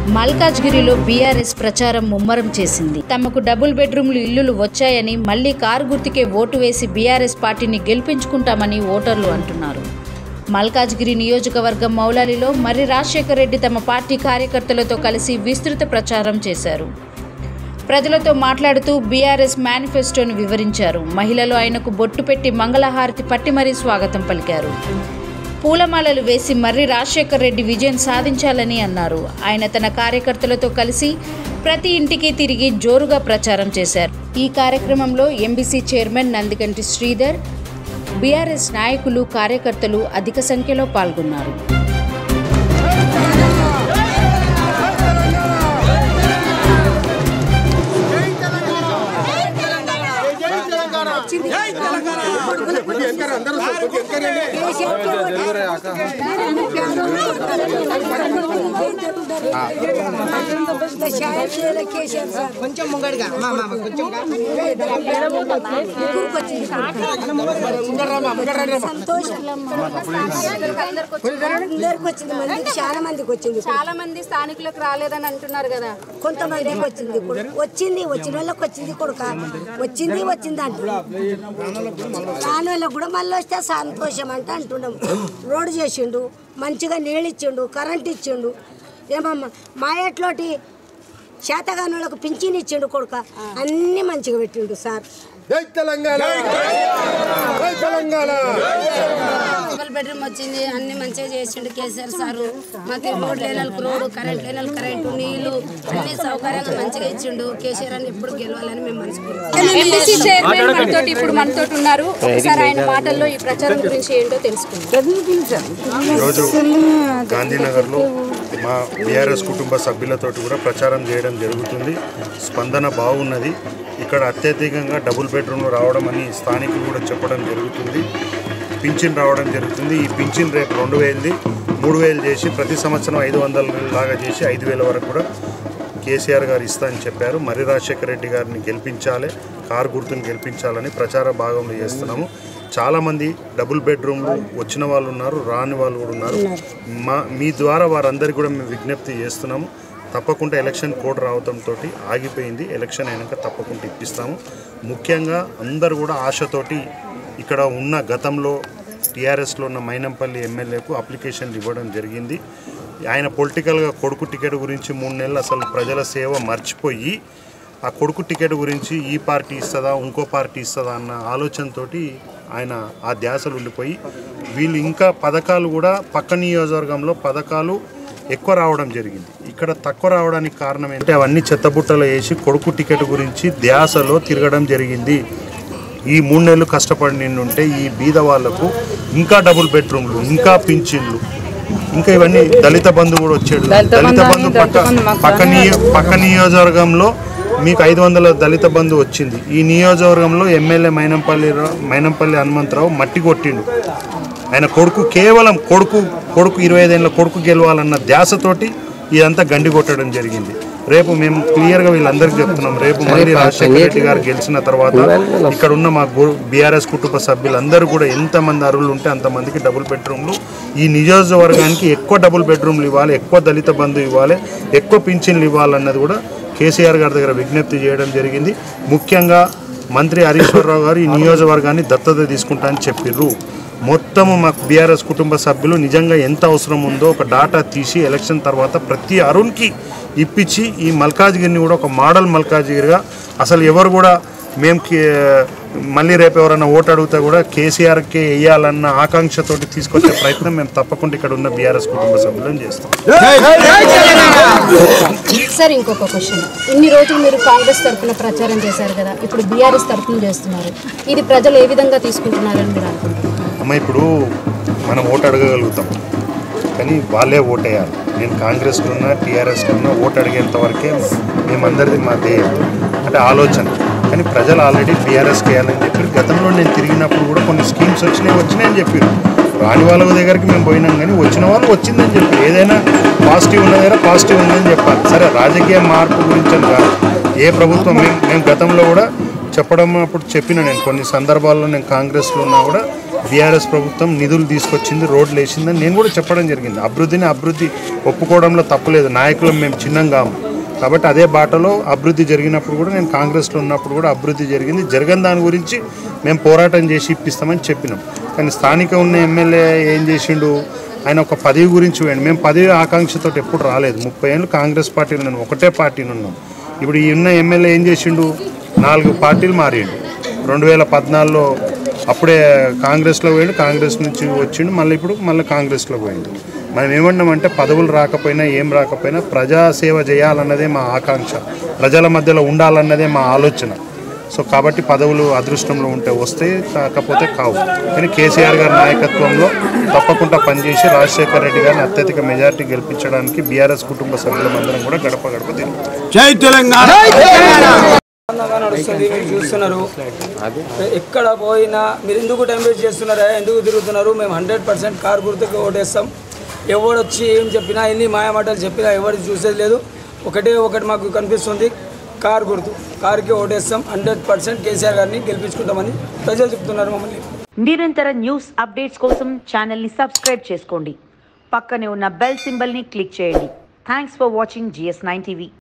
మల్కాజ్గిరిలో బీఆర్ఎస్ ప్రచారం ముమ్మరం చేసింది తమకు డబుల్ బెడ్రూమ్లు ఇల్లులు వచ్చాయని మళ్లీ కారు గుర్తుకే ఓటు వేసి బీఆర్ఎస్ పార్టీని గెలిపించుకుంటామని ఓటర్లు అంటున్నారు మల్కాజ్గిరి నియోజకవర్గం మౌలాలిలో మర్రి రాజశేఖర రెడ్డి తమ పార్టీ కార్యకర్తలతో కలిసి విస్తృత ప్రచారం చేశారు ప్రజలతో మాట్లాడుతూ బీఆర్ఎస్ మేనిఫెస్టోను వివరించారు మహిళలు ఆయనకు బొట్టు పెట్టి మంగళహారతి పట్టి మరీ స్వాగతం పలికారు పూలమాలలు వేసి మర్రి రాజశేఖర్ రెడ్డి విజయం సాధించాలని అన్నారు ఆయన తన కార్యకర్తలతో కలిసి ప్రతి ఇంటికి తిరిగి జోరుగా ప్రచారం చేశారు ఈ కార్యక్రమంలో MBC chairman Nandikanti Sridhar BRS నాయకులు కార్యకర్తలు అధిక సంఖ్యలో పాల్గొన్నారు కొంచెం ముంగడిగా మా మా కొంచెం అందరికి వచ్చింది మందికి చాలా మందికి వచ్చింది చాలా మంది స్థానికులకు రాలేదని అంటున్నారు కదా కొంతమందికి వచ్చింది ఇప్పుడు. వచ్చింది వచ్చిన వాళ్ళకి వచ్చింది కొడుక వచ్చింది వచ్చింది అంటున్నాం రాని వాళ్ళకి కూడా మళ్ళీ వస్తే సంతోషం అంటే అంటున్నాం రోడ్డు చేసిండు మంచిగా నీళ్ళు ఇచ్చిండు కరెంట్ ఇచ్చిండు ఏమమ్మా మా ఎట్లోటి చేతగాని వాళ్ళకు పింఛన్ ఇచ్చిండు కొడుక అన్ని మంచిగా పెట్టిండు సార్ జై తెలంగాణ జై తెలంగాణ డబుల్ బెడ్రూమ్ వచ్చింది అన్ని మంచిగా చేసిండు కేసీఆర్ సారు మాకు రోడ్ లేని వాళ్ళకి రోడ్డు కరెంట్ లేని వాళ్ళకి కరెంటు నీళ్లు అన్ని సౌకర్యంగా మంచిగా ఇచ్చిండు కేసీఆర్ అని ఎప్పుడు గెలవాలని మేము మనసుకుంటాం ఎంబీసీ చైర్మన్ మనతో ఇప్పుడు మనతో ఉన్నారు ఒకసారి ఆయన మాటల్లో ఈ ప్రచారం గురించి ఏంటో తెలుసుకుందాం ఈరోజు గాంధీనగర్లో మా బీఆర్ఎస్ కుటుంబ సభ్యులతోటి కూడా ప్రచారం చేయడం జరుగుతుంది స్పందన బాగున్నది ఇక్కడ అత్యధికంగా డబుల్ బెడ్రూమ్లు రావడం అని స్థానికులు కూడా చెప్పడం జరుగుతుంది పింఛన్ రావడం జరుగుతుంది ఈ పింఛన్ రేపు రెండు వేలది మూడు వేలు చేసి ప్రతి సంవత్సరం ఐదు వందల లాగా చేసి ఐదు వేల వరకు కూడా కేసీఆర్ గారు ఇస్తా అని చెప్పారు మర్రి రాజశేఖర రెడ్డి గారిని గెలిపించాలి కారు గుర్తుని గెలిపించాలని ప్రచార భాగంలో చేస్తున్నాము చాలామంది డబుల్ బెడ్రూమ్లు వచ్చిన వాళ్ళు ఉన్నారు రాని వాళ్ళు కూడా ఉన్నారు మా మీ ద్వారా వారందరికీ కూడా మేము విజ్ఞప్తి చేస్తున్నాము తప్పకుండా ఎలక్షన్ కోడ్ రావడంతో ఆగిపోయింది ఎలక్షన్ అయినాక తప్పకుండా ఇప్పిస్తాము ముఖ్యంగా అందరు కూడా ఆశతోటి ఇక్కడ ఉన్న గతంలో టీఆర్ఎస్లో ఉన్న మైనంపల్లి ఎమ్మెల్యేకు అప్లికేషన్లు ఇవ్వడం జరిగింది ఆయన పొలిటికల్గా కొడుకు టికెట్ గురించి మూడు నెలలు అసలు ప్రజల సేవ మర్చిపోయి ఆ కొడుకు టికెట్ గురించి ఈ పార్టీ ఇస్తుందా ఇంకో పార్టీ ఇస్తుందా అన్న ఆలోచనతోటి ఆయన ఆ ధ్యాసలు ఉండిపోయి వీళ్ళు ఇంకా పథకాలు కూడా పక్క నియోజకవర్గంలో పథకాలు ఎక్కువ రావడం జరిగింది ఇక్కడ తక్కువ రావడానికి కారణం ఏంటంటే అవన్నీ చెత్తబుట్టలో వేసి కొడుకు టికెట్ గురించి ధ్యాసలో తిరగడం జరిగింది ఈ మూడు నెలలు కష్టపడి నిండుంటే ఈ బీద వాళ్లకు ఇంకా డబుల్ బెడ్రూమ్లు ఇంకా పింఛన్లు ఇంకా ఇవన్నీ దళిత బంధు కూడా వచ్చాడు దళిత బంధు పక్క పక్క నియో పక్క నియోజకవర్గంలో మీకు ఐదు వందల దళిత బంధు వచ్చింది ఈ నియోజకవర్గంలో ఎమ్మెల్యే మైనంపల్లి రా- మైనంపల్లి హనుమంతరావు మట్టి కొట్టిండు ఆయన కొడుకు కేవలం కొడుకు కొడుకు ఇరవై ఐదేళ్ళ కొడుకు గెలవాలన్న ధ్యాసతోటి ఇదంతా గండి కొట్టడం జరిగింది రేపు మేము క్లియర్గా వీళ్ళందరికీ చెప్తున్నాం రేపు మళ్ళీ రాజశేఖర రెడ్డి గారు గెలిచిన తర్వాత ఇక్కడ ఉన్న మా బీఆర్ఎస్ కుటుంబ సభ్యులందరూ కూడా ఎంతమంది అరువులు ఉంటే అంతమందికి డబుల్ బెడ్రూమ్లు ఈ నియోజకవర్గానికి ఎక్కువ డబుల్ బెడ్రూమ్లు ఇవ్వాలి ఎక్కువ దళిత బంధు ఇవ్వాలి ఎక్కువ పింఛన్లు ఇవ్వాలన్నది కూడా కేసీఆర్ గారి దగ్గర విజ్ఞప్తి చేయడం జరిగింది ముఖ్యంగా మంత్రి హరీశ్వరరావు గారు ఈ నియోజకవర్గాన్ని దత్తత తీసుకుంటా అని చెప్పిర్రు మొత్తము మాకు బీఆర్ఎస్ కుటుంబ సభ్యులు నిజంగా ఎంత అవసరం ఉందో ఒక డాటా తీసి ఎలక్షన్ తర్వాత ప్రతి అరుణ్కి ఇప్పించి ఈ మల్కాజ్గిరిని కూడా ఒక మోడల్ మల్కాజ్గిరిగా అసలు ఎవరు కూడా మేము కే- మళ్ళీ రేపు ఎవరైనా ఓటు అడిగితే కూడా కేసీఆర్కే వేయాలన్న ఆకాంక్షతోటి తీసుకొచ్చే ప్రయత్నం మేము తప్పకుండా ఇక్కడ ఉన్న బీఆర్ఎస్ కుటుంబ సభ్యులను చేస్తాం సార్ ఇంకొక క్వశ్చన్ ఇన్ని రోజులు మీరు కాంగ్రెస్ తరఫున ప్రచారం చేశారు కదా ఇప్పుడు బీఆర్ఎస్ తరఫున చేస్తున్నారు ఇది ప్రజలు ఏ విధంగా తీసుకుంటున్నారని మీరు అనుకుంటున్నారు అమ్మ ఇప్పుడు మనం ఓటు అడగగలుగుతాం కానీ వాళ్ళే ఓటేయాలి నేను కాంగ్రెస్లో ఉన్నా టీఆర్ఎస్లో ఉన్నా ఓటు అడిగేంత వరకే మేమందరిది మా ధ్యేయం అంటే ఆలోచన కానీ ప్రజలు ఆల్రెడీ బీఆర్ఎస్కి వేయాలని చెప్పారు గతంలో నేను తిరిగినప్పుడు కూడా కొన్ని స్కీమ్స్ వచ్చినాయి వచ్చినాయని చెప్పారు రాని వాళ్ళ దగ్గరికి మేము పోయినాం కానీ వచ్చిన వాళ్ళు వచ్చిందని చెప్పి ఏదైనా పాజిటివ్ ఉన్న దగ్గర పాజిటివ్ ఉందని చెప్పాలి సరే రాజకీయ మార్పు గురించి అని కాదు ఏ ప్రభుత్వం మేము మేము గతంలో కూడా చెప్పడం అప్పుడు చెప్పిన నేను కొన్ని సందర్భాల్లో నేను కాంగ్రెస్లో ఉన్నా కూడా బీఆర్ఎస్ ప్రభుత్వం నిధులు తీసుకొచ్చింది రోడ్లు వేసిందని నేను కూడా చెప్పడం జరిగింది అభివృద్ధిని అభివృద్ధి ఒప్పుకోవడంలో తప్పులేదు నాయకులం మేము చిన్నంగాము కాబట్టి అదే బాటలో అభివృద్ధి జరిగినప్పుడు కూడా నేను కాంగ్రెస్లో ఉన్నప్పుడు కూడా అభివృద్ధి జరిగింది జరగని దాని గురించి మేము పోరాటం చేసి ఇప్పిస్తామని చెప్పినాం కానీ స్థానిక ఉన్న ఎమ్మెల్యే ఏం చేసిండు ఆయన ఒక పదవి గురించి పోయిండు మేము పదవి ఆకాంక్షతో ఎప్పుడు రాలేదు ముప్పై ఏళ్ళు కాంగ్రెస్ పార్టీలో ఉన్నాం ఒకటే పార్టీలో ఉన్నాం ఇప్పుడు ఈ ఉన్న ఎమ్మెల్యే ఏం చేసిండు నాలుగు పార్టీలు మారిండు రెండు వేల పద్నాలుగులో అప్పుడే కాంగ్రెస్లో పోయిండు కాంగ్రెస్ నుంచి వచ్చిండు మళ్ళీ ఇప్పుడు మళ్ళీ కాంగ్రెస్లో పోయిండు మనం ఏమన్నామంటే పదవులు రాకపోయినా ఏం రాకపోయినా ప్రజాసేవ చేయాలన్నదే మా ఆకాంక్ష ప్రజల మధ్యలో ఉండాలన్నదే మా ఆలోచన సో కాబట్టి పదవులు అదృష్టంలో ఉంటే వస్తే కాకపోతే కావు కానీ కేసీఆర్ గారి నాయకత్వంలో తప్పకుండా పనిచేసి రాజశేఖర రెడ్డి గారిని అత్యధిక మెజారిటీ గెలిపించడానికి బీఆర్ఎస్ కుటుంబ సభ్యులందరం కూడా గడప గడప తిరుగుతాం జై తెలంగాణ ఆనందంగా నడుస్తుంది మీరు చూస్తున్నారు ఎక్కడ పోయినా మీరు ఎందుకు టైం వేస్ట్ చేస్తున్నారా ఎందుకు తిరుగుతున్నారు మేము హండ్రెడ్ పర్సెంట్ కార్ గుర్తుకు ఓటేస్తాం ఎవడు వచ్చి ఏం చెప్పినా ఎన్ని మాయమాటలు చెప్పినా ఎవరు చూసేది లేదు ఒకటే ఒకటి మాకు కనిపిస్తుంది కార్ గుర్తు కార్కి ఓటేస్తాం హండ్రెడ్ పర్సెంట్ కేసీఆర్ గారిని గెలిపించుకుంటామని ప్రజలు చెప్తున్నారు మమ్మల్ని నిరంతర న్యూస్ అప్డేట్స్ కోసం ఛానల్ని సబ్స్క్రైబ్ చేసుకోండి పక్కనే ఉన్న బెల్ సింబల్ని క్లిక్ చేయండి thanks for watching GS nine TV